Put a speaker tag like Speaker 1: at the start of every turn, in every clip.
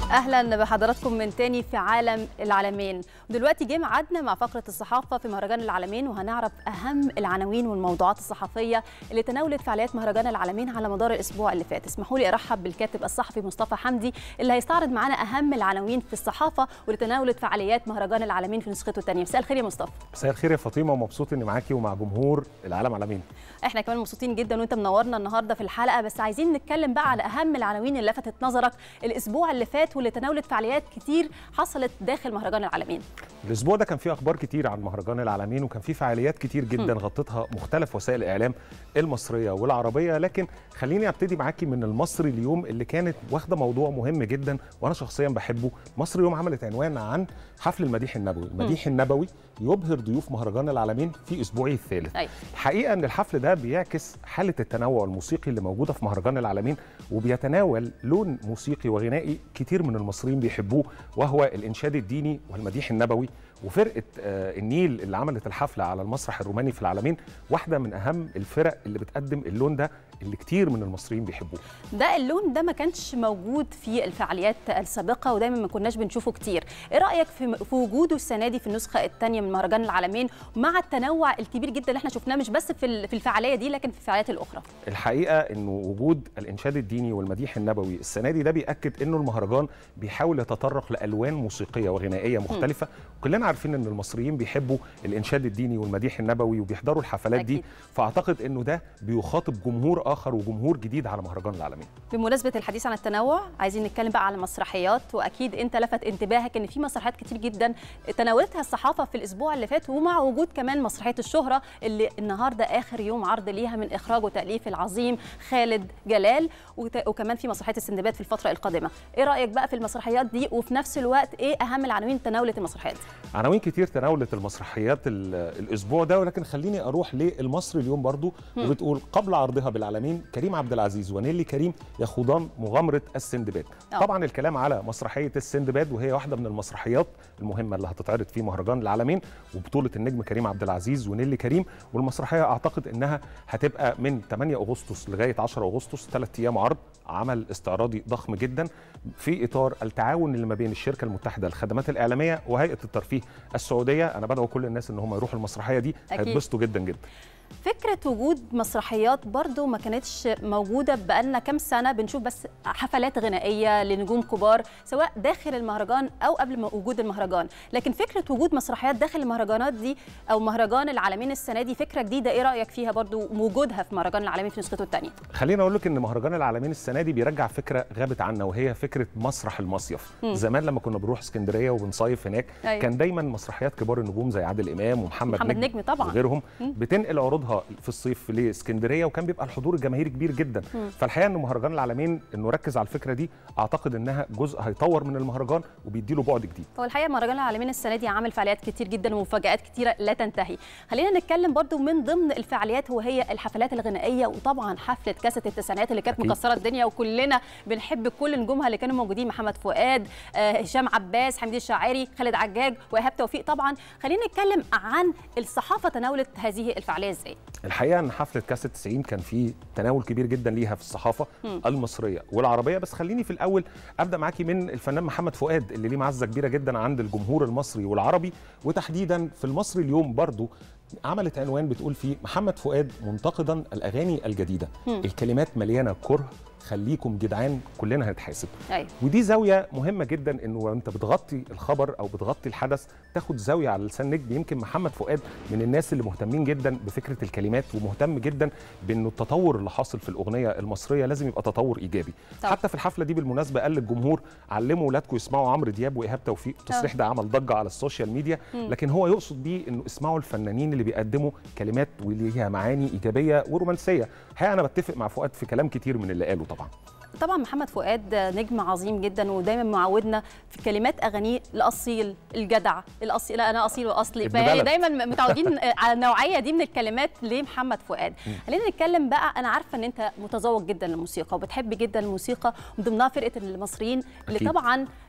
Speaker 1: اهلا بحضراتكم من تاني في عالم العالمين دلوقتي جه ميعادنا مع فقره الصحافه في مهرجان العالمين وهنعرف اهم العناوين والموضوعات الصحفيه اللي تناولت فعاليات مهرجان العالمين على مدار الاسبوع اللي فات اسمحوا لي ارحب بالكاتب الصحفي مصطفى حمدي اللي هيستعرض معانا اهم العناوين في الصحافه واللي تناولت فعاليات مهرجان العالمين في نسخته الثانيه مساء الخير يا مصطفى
Speaker 2: مساء الخير يا فاطمه ومبسوط اني معاكي ومع جمهور العالم عالمين
Speaker 1: احنا كمان مبسوطين جدا وانت منورنا النهارده في الحلقه بس عايزين نتكلم بقى على اهم العناوين اللي لفتت نظرك الاسبوع اللي فات واللي تناولت فعاليات كتير حصلت داخل مهرجان العالمين
Speaker 2: الاسبوع ده كان فيه اخبار كتير عن مهرجان العالمين وكان فيه فعاليات كتير جدا غطتها مختلف وسائل الاعلام المصريه والعربيه لكن خليني ابتدي معاكي من المصري اليوم اللي كانت واخده موضوع مهم جدا وانا شخصيا بحبه مصر اليوم عملت عنوان عن حفل المديح النبوي المديح النبوي يبهر ضيوف مهرجان العالمين في اسبوعه الثالث
Speaker 1: أيوة.
Speaker 2: الحقيقه ان الحفل ده بيعكس حاله التنوع الموسيقي اللي موجوده في مهرجان العالمين وبيتناول لون موسيقي وغنائي كتير من المصريين بيحبوه وهو الانشاد الديني والمديح النبوي وفرقه آه، النيل اللي عملت الحفله على المسرح الروماني في العالمين واحده من اهم الفرق اللي بتقدم اللون ده اللي كتير من المصريين بيحبوه
Speaker 1: ده اللون ده ما كانش موجود في الفعاليات السابقه ودايما ما كناش بنشوفه كتير ايه رايك في في وجوده السنه دي في النسخه الثانيه من مهرجان العالمين مع التنوع الكبير جدا اللي احنا شفناه مش بس في ال- في الفعاليه دي لكن في الفعاليات الاخرى
Speaker 2: الحقيقه انه وجود الانشاد الديني والمديح النبوي السنه دي ده بياكد انه المهرجان بيحاول يتطرق لالوان موسيقيه وغنائيه مختلفه كلنا عارفين ان المصريين بيحبوا الانشاد الديني والمديح النبوي وبيحضروا الحفلات دي
Speaker 1: أكيد.
Speaker 2: فاعتقد انه ده بيخاطب جمهور اخر وجمهور جديد على مهرجان العالمين
Speaker 1: بمناسبه الحديث عن التنوع عايزين نتكلم بقى على المسرحيات واكيد انت لفت انتباهك ان في مسرحيات كتير جدا تناولتها الصحافه في الاسبوع اللي فات ومع وجود كمان مسرحيه الشهره اللي النهارده اخر يوم عرض ليها من اخراج وتاليف العظيم خالد جلال وت- وكمان في مسرحيه السندباد في الفتره القادمه ايه رايك بقى في المسرحيات دي وفي نفس الوقت ايه اهم العناوين تناولت المسرحيات دي
Speaker 2: عناوين كتير تناولت المسرحيات ال- الاسبوع ده ولكن خليني اروح للمصري اليوم برضو وبتقول قبل عرضها بالعالمين كريم عبد العزيز ونيلي كريم يخوضان مغامره السندباد
Speaker 1: آه.
Speaker 2: طبعا الكلام على مسرحيه السندباد وهي واحده من المسرحيات المهمه اللي هتتعرض في مهرجان العالمين وبطوله النجم كريم عبد العزيز ونيلي كريم والمسرحيه اعتقد انها هتبقى من 8 اغسطس لغايه 10 اغسطس ثلاث ايام عرض عمل استعراضي ضخم جدا في اطار التعاون اللي ما بين الشركه المتحده للخدمات الاعلاميه وهيئه الترفيه السعوديه انا بدعو كل الناس ان هم يروحوا المسرحيه دي
Speaker 1: أكيد.
Speaker 2: هيتبسطوا جدا جدا
Speaker 1: فكرة وجود مسرحيات برضو ما كانتش موجودة بقالنا كام سنة بنشوف بس حفلات غنائية لنجوم كبار سواء داخل المهرجان أو قبل ما وجود المهرجان لكن فكرة وجود مسرحيات داخل المهرجانات دي أو مهرجان العالمين السنة دي فكرة جديدة إيه رأيك فيها برضو وجودها في مهرجان العالمين في نسخته الثانية
Speaker 2: خليني اقول لك ان مهرجان العالمين السنه دي بيرجع فكره غابت عنا وهي فكره مسرح المصيف
Speaker 1: مم.
Speaker 2: زمان لما كنا بنروح اسكندريه وبنصيف هناك
Speaker 1: أيوة.
Speaker 2: كان دايما مسرحيات كبار النجوم زي عادل امام ومحمد
Speaker 1: محمد نجم طبعاً.
Speaker 2: وغيرهم
Speaker 1: مم.
Speaker 2: بتنقل عروضها في الصيف لاسكندريه وكان بيبقى الحضور الجماهيري كبير جدا
Speaker 1: مم.
Speaker 2: فالحقيقه ان مهرجان العالمين انه ركز على الفكره دي اعتقد انها جزء هيطور من المهرجان وبيديله بعد جديد
Speaker 1: هو الحقيقه مهرجان العالمين السنه دي عامل فعاليات كتير جدا ومفاجات كتيره لا تنتهي خلينا نتكلم برضو من ضمن الفعاليات وهي الحفلات الغنائيه وطبعا حفله كاسه التسعينات اللي كانت
Speaker 2: أكيد.
Speaker 1: مكسره الدنيا وكلنا بنحب كل نجومها اللي كانوا موجودين محمد فؤاد آه، هشام عباس حمدي الشاعري خالد عجاج وايهاب توفيق طبعا خلينا نتكلم عن الصحافه تناولت هذه الفعاليه ازاي
Speaker 2: الحقيقه ان حفله كاس 90 كان في تناول كبير جدا ليها في الصحافه
Speaker 1: مم.
Speaker 2: المصريه والعربيه بس خليني في الاول ابدا معاكي من الفنان محمد فؤاد اللي ليه معزه كبيره جدا عند الجمهور المصري والعربي وتحديدا في المصري اليوم برضو عملت عنوان بتقول فيه محمد فؤاد منتقدا الاغاني الجديده
Speaker 1: مم.
Speaker 2: الكلمات مليانه كره خليكم جدعان كلنا هنتحاسب
Speaker 1: ايوه
Speaker 2: ودي زاويه مهمه جدا انه وانت بتغطي الخبر او بتغطي الحدث تاخد زاويه على لسان نجم يمكن محمد فؤاد من الناس اللي مهتمين جدا بفكره الكلمات ومهتم جدا بانه التطور اللي حاصل في الاغنيه المصريه لازم يبقى تطور ايجابي
Speaker 1: طبعا.
Speaker 2: حتى في الحفله دي بالمناسبه قال للجمهور علموا ولادكم يسمعوا عمرو دياب وايهاب توفيق التصريح ده عمل ضجه على السوشيال ميديا
Speaker 1: مم.
Speaker 2: لكن هو يقصد بيه انه اسمعوا الفنانين اللي بيقدموا كلمات وليها معاني ايجابيه ورومانسيه الحقيقه انا بتفق مع فؤاد في كلام كتير من اللي قاله طبعا
Speaker 1: طبعا محمد فؤاد نجم عظيم جدا ودايما معودنا في كلمات اغانيه الاصيل الجدع الاصيل لا انا اصيل واصلي
Speaker 2: ابن
Speaker 1: فيعني
Speaker 2: بلد.
Speaker 1: دايما متعودين على النوعيه دي من الكلمات لمحمد فؤاد خلينا نتكلم بقى انا عارفه ان انت متذوق جدا للموسيقى وبتحب جدا الموسيقى من ضمنها فرقه المصريين اللي
Speaker 2: أكيد.
Speaker 1: طبعا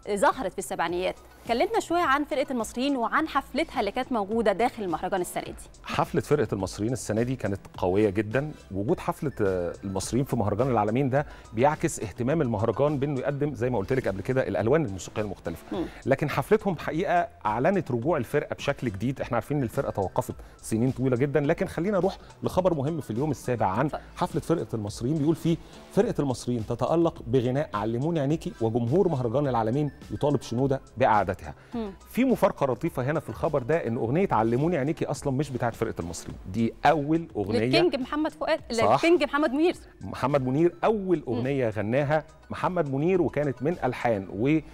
Speaker 1: ظهرت في السبعينيات كلمنا شويه عن فرقه المصريين وعن حفلتها اللي كانت موجوده داخل المهرجان السنه دي
Speaker 2: حفله فرقه المصريين السنه دي كانت قويه جدا وجود حفله آه، المصريين في مهرجان العالمين ده بيعكس اهتمام المهرجان بانه يقدم زي ما قلت لك قبل كده الالوان الموسيقيه المختلفه
Speaker 1: مم.
Speaker 2: لكن حفلتهم حقيقه اعلنت رجوع الفرقه بشكل جديد احنا عارفين ان الفرقه توقفت سنين طويله جدا لكن خلينا نروح لخبر مهم في اليوم السابع عن
Speaker 1: اتفضل.
Speaker 2: حفله فرقه المصريين بيقول فيه فرقه المصريين تتالق بغناء علموني عينيكي وجمهور مهرجان العالمين يطالب شنوده باعادتها
Speaker 1: مم.
Speaker 2: في مفارقه لطيفه هنا في الخبر ده ان اغنيه علموني عينيكي اصلا مش بتاعت فرقه المصريين دي اول اغنيه
Speaker 1: للكينج محمد فؤاد
Speaker 2: صح.
Speaker 1: للكينج محمد منير
Speaker 2: محمد منير اول اغنيه غناها محمد منير وكانت من الحان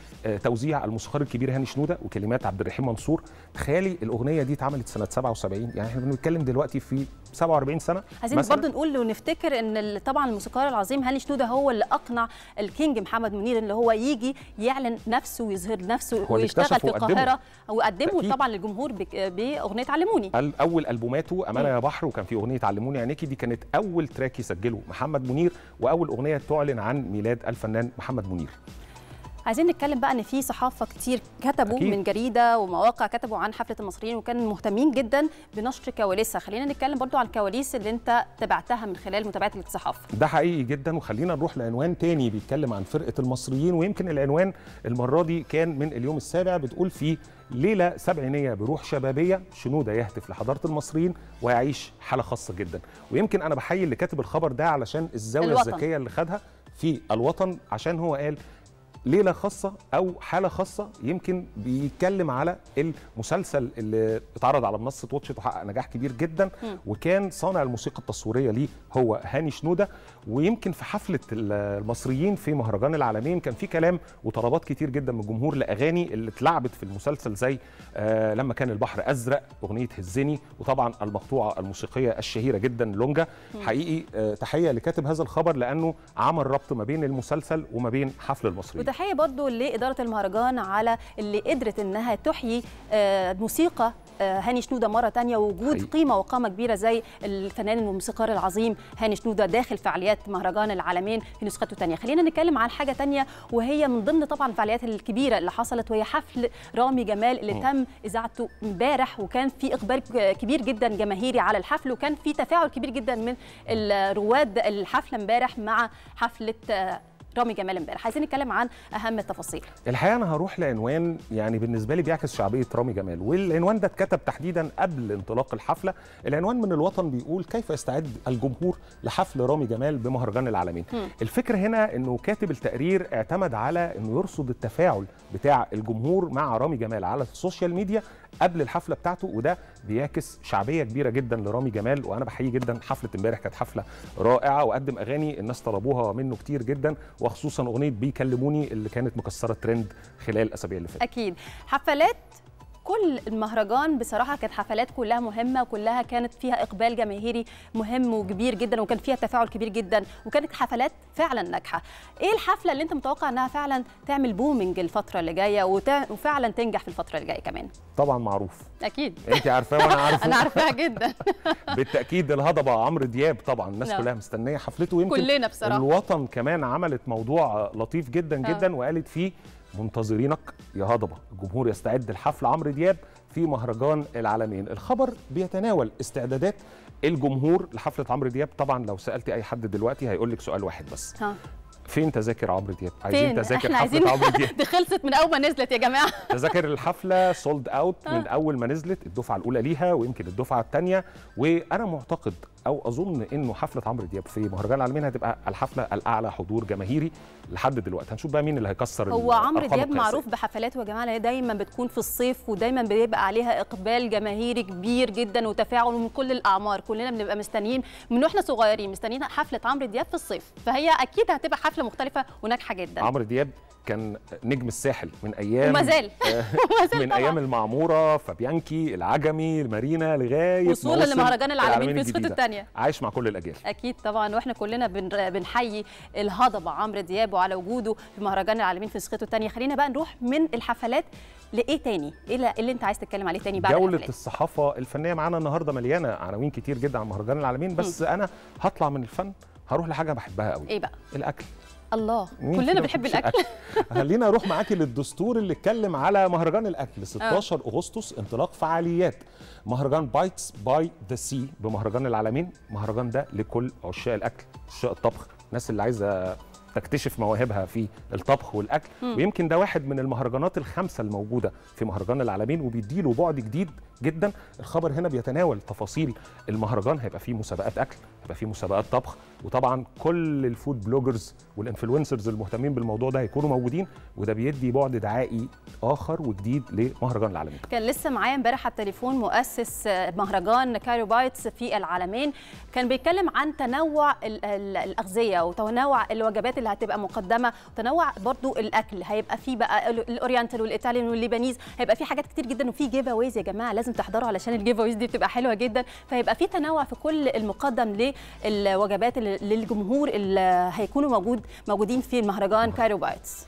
Speaker 2: وتوزيع الموسيقار الكبير هاني شنوده وكلمات عبد الرحيم منصور تخيلي الاغنيه دي اتعملت سنه 77 يعني احنا بنتكلم دلوقتي في 47 سنه
Speaker 1: عايزين
Speaker 2: مثلاً.
Speaker 1: برضه نقول ونفتكر ان ال- طبعا الموسيقار العظيم هاني شنوده هو اللي اقنع الكينج محمد منير اللي هو يجي يعلن نفسه ويظهر نفسه
Speaker 2: هو اللي
Speaker 1: ويشتغل
Speaker 2: اكتشفه
Speaker 1: في
Speaker 2: وقدمه.
Speaker 1: القاهره وقدمه
Speaker 2: أكيد.
Speaker 1: طبعا للجمهور بك- باغنيه علموني
Speaker 2: ال- اول البوماته امانه يا بحر وكان في اغنيه علموني عينيكي دي كانت اول تراك يسجله محمد منير واول اغنيه تعلن عن ميلاد الفنان محمد منير
Speaker 1: عايزين نتكلم بقى ان في صحافه كتير كتبوا
Speaker 2: أكيد.
Speaker 1: من جريده ومواقع كتبوا عن حفله المصريين وكانوا مهتمين جدا بنشر كواليسها خلينا نتكلم برضو عن الكواليس اللي انت تابعتها من خلال متابعه الصحافه
Speaker 2: ده حقيقي جدا وخلينا نروح لعنوان تاني بيتكلم عن فرقه المصريين ويمكن العنوان المره دي كان من اليوم السابع بتقول فيه ليله سبعينيه بروح شبابيه شنوده يهتف لحضاره المصريين ويعيش حاله خاصه جدا ويمكن انا بحيي اللي كاتب الخبر ده علشان الزاويه
Speaker 1: الوطن.
Speaker 2: الذكيه اللي خدها في الوطن عشان هو قال ليله خاصه او حاله خاصه يمكن بيتكلم على المسلسل اللي اتعرض على منصه واتشت وحقق نجاح كبير جدا وكان صانع الموسيقى التصويريه ليه هو هاني شنوده ويمكن في حفله المصريين في مهرجان العالمين كان في كلام وطلبات كتير جدا من الجمهور لاغاني اللي اتلعبت في المسلسل زي آه لما كان البحر ازرق اغنيه هزني وطبعا المقطوعه الموسيقيه الشهيره جدا لونجا حقيقي آه تحيه لكاتب هذا الخبر لانه عمل ربط ما بين المسلسل وما بين حفل المصريين
Speaker 1: وتحيه برضو لاداره المهرجان على اللي قدرت انها تحيي آه، موسيقى آه، هاني شنوده مره تانية ووجود
Speaker 2: حقيقي.
Speaker 1: قيمه وقامه كبيره زي الفنان والموسيقار العظيم هاني شنوده داخل فعاليات مهرجان العالمين في نسخته تانية خلينا نتكلم عن حاجه تانية وهي من ضمن طبعا الفعاليات الكبيره اللي حصلت وهي حفل رامي جمال اللي
Speaker 2: مم.
Speaker 1: تم اذاعته امبارح وكان في اقبال ك- كبير جدا جماهيري على الحفل وكان في تفاعل كبير جدا من الرواد الحفله امبارح مع حفله آه، رامي جمال امبارح عايزين نتكلم عن اهم التفاصيل
Speaker 2: الحقيقه انا هروح لعنوان يعني بالنسبه لي بيعكس شعبيه رامي جمال والعنوان ده اتكتب تحديدا قبل انطلاق الحفله العنوان من الوطن بيقول كيف يستعد الجمهور لحفل رامي جمال بمهرجان العالمين
Speaker 1: مم.
Speaker 2: الفكره هنا انه كاتب التقرير اعتمد على انه يرصد التفاعل بتاع الجمهور مع رامي جمال على السوشيال ميديا قبل الحفله بتاعته وده بيعكس شعبيه كبيره جدا لرامي جمال وانا بحيي جدا حفله امبارح كانت حفله رائعه وقدم اغاني الناس طلبوها منه كتير جدا وخصوصا اغنيه بيكلموني اللي كانت مكسره ترند خلال الاسابيع اللي فاتت
Speaker 1: اكيد حفلات كل المهرجان بصراحه كانت حفلات كلها مهمه وكلها كانت فيها اقبال جماهيري مهم وكبير جدا وكان فيها تفاعل كبير جدا وكانت حفلات فعلا ناجحه ايه الحفله اللي انت متوقع انها فعلا تعمل بومنج الفتره اللي جايه وتا- وفعلا تنجح في الفتره اللي جايه كمان
Speaker 2: طبعا معروف
Speaker 1: اكيد
Speaker 2: انت عارفاه وانا عارفه
Speaker 1: انا عارفاها جدا
Speaker 2: بالتاكيد الهضبه عمرو دياب طبعا الناس
Speaker 1: نعم.
Speaker 2: كلها مستنيه حفلته ويمكن
Speaker 1: كلنا بصراحه
Speaker 2: الوطن كمان عملت موضوع لطيف جدا
Speaker 1: آه.
Speaker 2: جدا وقالت فيه منتظرينك يا هضبه الجمهور يستعد لحفل عمرو دياب في مهرجان العالمين الخبر بيتناول استعدادات الجمهور لحفله عمرو دياب طبعا لو سالتي اي حد دلوقتي هيقول لك سؤال واحد بس
Speaker 1: ها
Speaker 2: فين تذاكر عمرو دياب
Speaker 1: فين
Speaker 2: تذاكر
Speaker 1: احنا
Speaker 2: حفله
Speaker 1: عايزين
Speaker 2: عمرو دياب
Speaker 1: دي خلصت من اول ما نزلت يا جماعه
Speaker 2: تذاكر الحفله سولد اوت من اول ما نزلت الدفعه الاولى ليها ويمكن الدفعه الثانيه وانا معتقد او اظن انه حفله عمرو دياب في مهرجان العالمين هتبقى الحفله الاعلى حضور جماهيري لحد دلوقتي هنشوف بقى مين اللي هيكسر
Speaker 1: هو عمرو
Speaker 2: الأرقام
Speaker 1: دياب
Speaker 2: القياسية.
Speaker 1: معروف بحفلاته يا جماعه اللي هي دايما بتكون في الصيف ودايما بيبقى عليها اقبال جماهيري كبير جدا وتفاعل من كل الاعمار كلنا بنبقى مستنيين من واحنا صغيرين مستنيين حفله عمرو دياب في الصيف فهي اكيد هتبقى حفله مختلفه وناجحه جدا
Speaker 2: عمرو دياب كان نجم الساحل من ايام
Speaker 1: وما زال
Speaker 2: آه،
Speaker 1: وما زال
Speaker 2: من
Speaker 1: طبعاً.
Speaker 2: ايام المعموره فابيانكي العجمي المارينا لغايه ما
Speaker 1: وصولا
Speaker 2: وصل
Speaker 1: لمهرجان العالمين في نسخته
Speaker 2: الجديدة.
Speaker 1: الثانيه
Speaker 2: عايش مع كل الاجيال
Speaker 1: اكيد طبعا واحنا كلنا بن- بنحيي الهضبه عمرو دياب وعلى وجوده في مهرجان العالمين في نسخته الثانيه خلينا بقى نروح من الحفلات لايه تاني ايه اللي- اللي انت عايز تتكلم عليه تاني بعد
Speaker 2: جولة
Speaker 1: الحفلات
Speaker 2: الصحافة الفنية معانا النهاردة مليانة عناوين كتير جدا عن مهرجان العالمين بس أنا هطلع من الفن هروح لحاجة بحبها قوي
Speaker 1: ايه بقى
Speaker 2: الأكل
Speaker 1: الله
Speaker 2: مين
Speaker 1: كلنا
Speaker 2: فينا ما
Speaker 1: بنحب
Speaker 2: بيحبش
Speaker 1: الاكل
Speaker 2: خلينا اروح معاكي للدستور اللي اتكلم على مهرجان الاكل 16 اغسطس انطلاق فعاليات مهرجان بايتس باي ذا سي بمهرجان العالمين مهرجان ده لكل عشاق الاكل عشاق الطبخ الناس اللي عايزه تكتشف مواهبها في الطبخ والاكل ويمكن ده واحد من المهرجانات الخمسه الموجوده في مهرجان العالمين وبيديله بعد جديد جدا الخبر هنا بيتناول تفاصيل المهرجان هيبقى فيه مسابقات اكل هيبقى فيه مسابقات طبخ وطبعا كل الفود بلوجرز والانفلونسرز المهتمين بالموضوع ده هيكونوا موجودين وده بيدي بعد دعائي اخر وجديد لمهرجان العالمين
Speaker 1: كان لسه معايا امبارح على التليفون مؤسس مهرجان كايرو بايتس في العالمين كان بيتكلم عن تنوع ال- ال- الاغذيه وتنوع الوجبات اللي هتبقى مقدمه وتنوع برضو الاكل هيبقى فيه بقى ال- الاورينتال والايطاليان والليبانيز هيبقى فيه حاجات كتير جدا وفي جيف اويز يا جماعه لازم تحضروا علشان الجيف اويز دي بتبقى حلوه جدا فهيبقى في تنوع في كل المقدم للوجبات اللي- للجمهور اللي هيكونوا موجود موجودين في المهرجان كايرو بايتس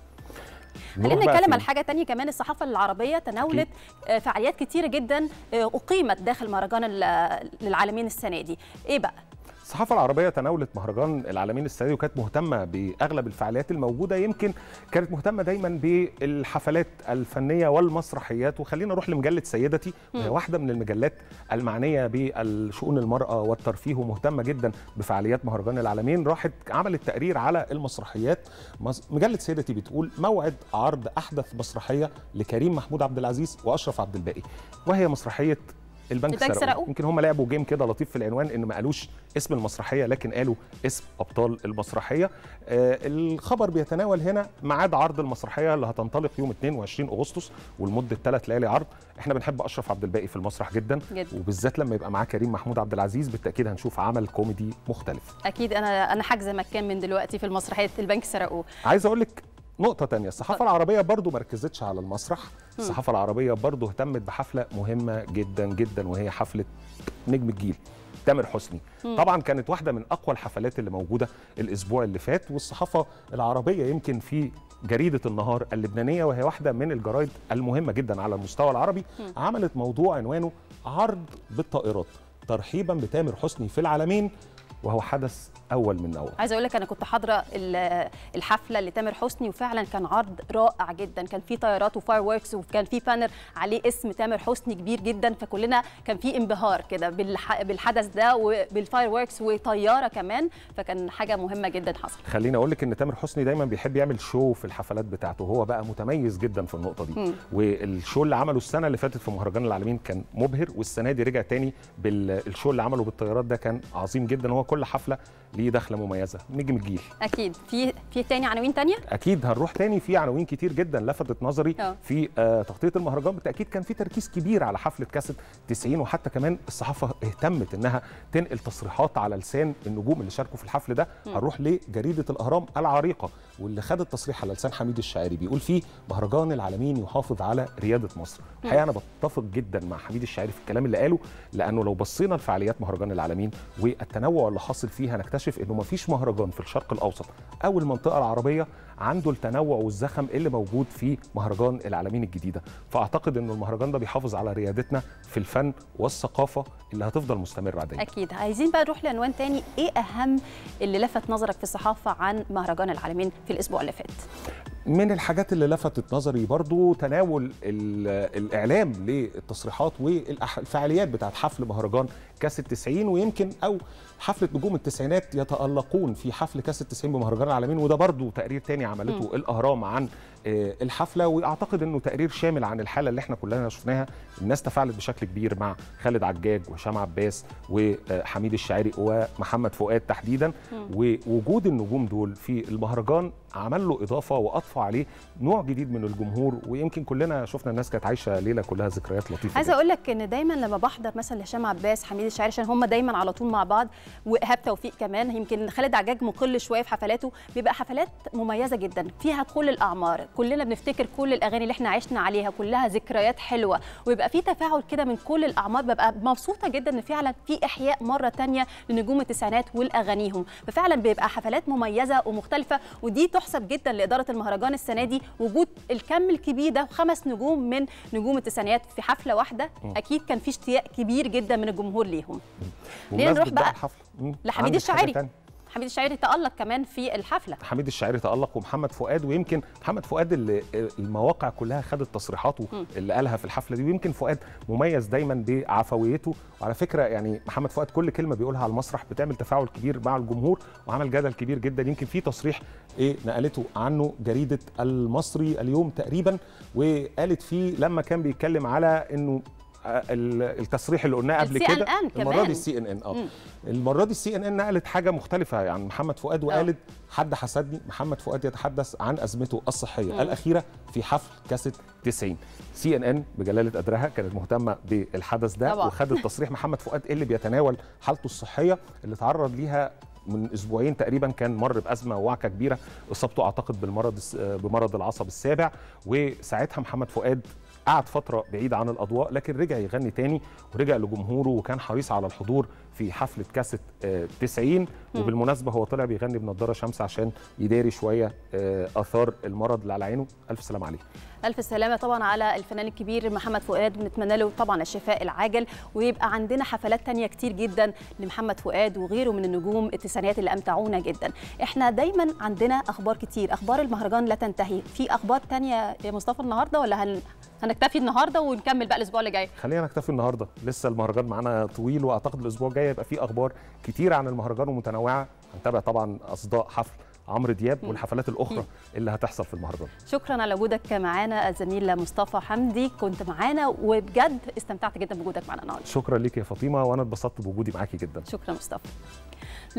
Speaker 2: نروح
Speaker 1: خلينا
Speaker 2: بقى
Speaker 1: نتكلم
Speaker 2: فين؟
Speaker 1: على حاجه تانية كمان الصحافه العربيه تناولت آه، فعاليات كتيره جدا آه، اقيمت داخل مهرجان ال- للعالمين السنه دي ايه بقى
Speaker 2: الصحافه العربيه تناولت مهرجان العالمين السنه دي وكانت مهتمه باغلب الفعاليات الموجوده يمكن كانت مهتمه دايما بالحفلات الفنيه والمسرحيات وخلينا نروح لمجله سيدتي وهي واحده من المجلات المعنيه بالشؤون المراه والترفيه ومهتمه جدا بفعاليات مهرجان العالمين راحت عملت تقرير على المسرحيات مس- مجله سيدتي بتقول موعد عرض احدث مسرحيه لكريم محمود عبد العزيز واشرف عبد الباقي وهي مسرحيه البنك,
Speaker 1: البنك
Speaker 2: سرقوه
Speaker 1: سرقوه.
Speaker 2: يمكن هم لعبوا جيم كده لطيف في العنوان ان ما قالوش اسم المسرحيه لكن قالوا اسم ابطال المسرحيه آه الخبر بيتناول هنا ميعاد عرض المسرحيه اللي هتنطلق يوم 22 اغسطس ولمده ثلاث ليالي عرض احنا بنحب اشرف عبد الباقي في المسرح جدا,
Speaker 1: جدا.
Speaker 2: وبالذات لما يبقى معاه كريم محمود عبد العزيز بالتاكيد هنشوف عمل كوميدي مختلف
Speaker 1: اكيد انا انا حاجزه مكان من دلوقتي في المسرحيه البنك سرقوه
Speaker 2: عايز اقول لك نقطة تانية الصحافة العربية برضو مركزتش على المسرح الصحافة العربية برضو اهتمت بحفلة مهمة جدا جدا وهي حفلة نجم الجيل تامر حسني طبعا كانت واحدة من أقوى الحفلات اللي موجودة الأسبوع اللي فات والصحافة العربية يمكن في جريدة النهار اللبنانية وهي واحدة من الجرايد المهمة جدا على المستوى العربي عملت موضوع عنوانه عرض بالطائرات ترحيبا بتامر حسني في العالمين وهو حدث أول من نوعه
Speaker 1: عايزه اقول لك انا كنت حاضره ال- الحفله لتامر حسني وفعلا كان عرض رائع جدا كان في طيارات وفاير ووركس وكان في بانر عليه اسم تامر حسني كبير جدا فكلنا كان في انبهار كده بالح- بالحدث ده وبالفاير ووركس وطياره كمان فكان حاجه مهمه جدا حصلت
Speaker 2: خليني اقول لك ان تامر حسني دايما بيحب يعمل شو في الحفلات بتاعته وهو بقى متميز جدا في النقطه دي
Speaker 1: مم.
Speaker 2: والشو اللي عمله السنه اللي فاتت في مهرجان العالمين كان مبهر والسنه دي رجع تاني بالشو اللي عمله بالطيارات ده كان عظيم جدا هو كل حفله ليه دخله مميزه نجم الجيل
Speaker 1: اكيد في في تاني عناوين تانية
Speaker 2: اكيد هنروح تاني في عناوين كتير جدا لفتت نظري
Speaker 1: آه.
Speaker 2: في آه تغطيه المهرجان بالتاكيد كان في تركيز كبير على حفله كاسه 90 وحتى كمان الصحافه اهتمت انها تنقل تصريحات على لسان النجوم اللي شاركوا في الحفل ده هنروح لجريده الاهرام العريقه واللي خدت تصريح على لسان حميد الشاعري بيقول فيه مهرجان العالمين يحافظ على رياده مصر الحقيقه انا بتفق جدا مع حميد الشاعري في الكلام اللي قاله لانه لو بصينا لفعاليات مهرجان العالمين والتنوع اللي حاصل فيها هنكتشف انه مفيش مهرجان في الشرق الاوسط او المنطقه العربيه عنده التنوع والزخم اللي موجود في مهرجان العالمين الجديده فاعتقد انه المهرجان ده بيحافظ على ريادتنا في الفن والثقافه اللي هتفضل مستمره دايما
Speaker 1: اكيد عايزين بقى نروح لعنوان تاني ايه اهم اللي لفت نظرك في الصحافه عن مهرجان العالمين في الاسبوع اللي فات
Speaker 2: من الحاجات اللي لفتت نظري برضو تناول ال- الإعلام للتصريحات والفعاليات بتاعت حفل مهرجان كاس التسعين ويمكن أو حفلة نجوم التسعينات يتألقون في حفل كاس التسعين بمهرجان العالمين وده برضو تقرير تاني عملته الأهرام عن آه، الحفلة وأعتقد أنه تقرير شامل عن الحالة اللي احنا كلنا شفناها الناس تفاعلت بشكل كبير مع خالد عجاج وهشام عباس وحميد الشاعري ومحمد فؤاد تحديدا ووجود النجوم دول في المهرجان عمل له اضافه واضفى عليه نوع جديد من الجمهور ويمكن كلنا شفنا الناس كانت عايشه ليله كلها ذكريات لطيفه
Speaker 1: عايزه
Speaker 2: جداً.
Speaker 1: اقول لك ان دايما لما بحضر مثلا هشام عباس حميد الشاعري عشان هم دايما على طول مع بعض وايهاب توفيق كمان يمكن خالد عجاج مقل شويه في حفلاته بيبقى حفلات مميزه جدا فيها كل الاعمار كلنا بنفتكر كل الاغاني اللي احنا عشنا عليها كلها ذكريات حلوه ويبقى في تفاعل كده من كل الاعمار ببقى مبسوطه جدا ان فعلا في احياء مره تانية لنجوم التسعينات والاغانيهم ففعلا بيبقى حفلات مميزه ومختلفه ودي تحسب جدا لاداره المهرجان السنه دي وجود الكم الكبير ده خمس نجوم من نجوم التسعينات في حفله واحده اكيد كان في اشتياق كبير جدا من الجمهور ليهم
Speaker 2: بمناسبة
Speaker 1: نروح بقى
Speaker 2: الحفله مم.
Speaker 1: لحميد
Speaker 2: عندك حاجة
Speaker 1: الشاعري.
Speaker 2: تانية؟
Speaker 1: حميد الشاعري تالق كمان في الحفله
Speaker 2: حميد الشاعري تالق ومحمد فؤاد ويمكن محمد فؤاد اللي المواقع كلها خدت تصريحاته اللي قالها في الحفله دي ويمكن فؤاد مميز دايما بعفويته وعلى فكره يعني محمد فؤاد كل كلمه بيقولها على المسرح بتعمل تفاعل كبير مع الجمهور وعمل جدل كبير جدا يمكن في تصريح ايه نقلته عنه جريده المصري اليوم تقريبا وقالت فيه لما كان بيتكلم على انه التصريح اللي قلناه قبل كده المره دي السي ان ان اه المره دي السي ان ان نقلت حاجه مختلفه عن يعني محمد فؤاد وقالت حد حسدني محمد فؤاد يتحدث عن ازمته الصحيه مم. الاخيره في حفل كاسيت 90 سي ان ان بجلاله قدرها كانت مهتمه بالحدث ده طبعا. وخدت تصريح محمد فؤاد اللي بيتناول حالته الصحيه اللي تعرض ليها من اسبوعين تقريبا كان مر بازمه ووعكه كبيره اصابته اعتقد بالمرض بمرض العصب السابع وساعتها محمد فؤاد قعد فتره بعيد عن الاضواء لكن رجع يغني تاني ورجع لجمهوره وكان حريص على الحضور في حفله كاسيت 90 وبالمناسبه هو طلع بيغني بنضاره شمس عشان يداري شويه اثار المرض اللي على عينه الف سلام عليه
Speaker 1: الف سلامه طبعا على الفنان الكبير محمد فؤاد بنتمنى له طبعا الشفاء العاجل ويبقى عندنا حفلات تانية كتير جدا لمحمد فؤاد وغيره من النجوم التسعينات اللي امتعونا جدا احنا دايما عندنا اخبار كتير اخبار المهرجان لا تنتهي في اخبار تانية يا مصطفى النهارده ولا هن... هنكتفي النهارده ونكمل بقى الاسبوع اللي جاي
Speaker 2: خلينا نكتفي النهارده لسه المهرجان معانا طويل واعتقد الاسبوع الجاي يبقى فيه اخبار كتير عن المهرجان ومتنوعه هنتابع طبعا اصداء حفل عمرو دياب والحفلات الاخرى اللي هتحصل في المهرجان
Speaker 1: شكرا على وجودك معانا الزميل مصطفى حمدي كنت معانا وبجد استمتعت جدا بوجودك معانا النهارده
Speaker 2: شكرا ليك يا فاطمه وانا اتبسطت بوجودي معاكي جدا
Speaker 1: شكرا مصطفى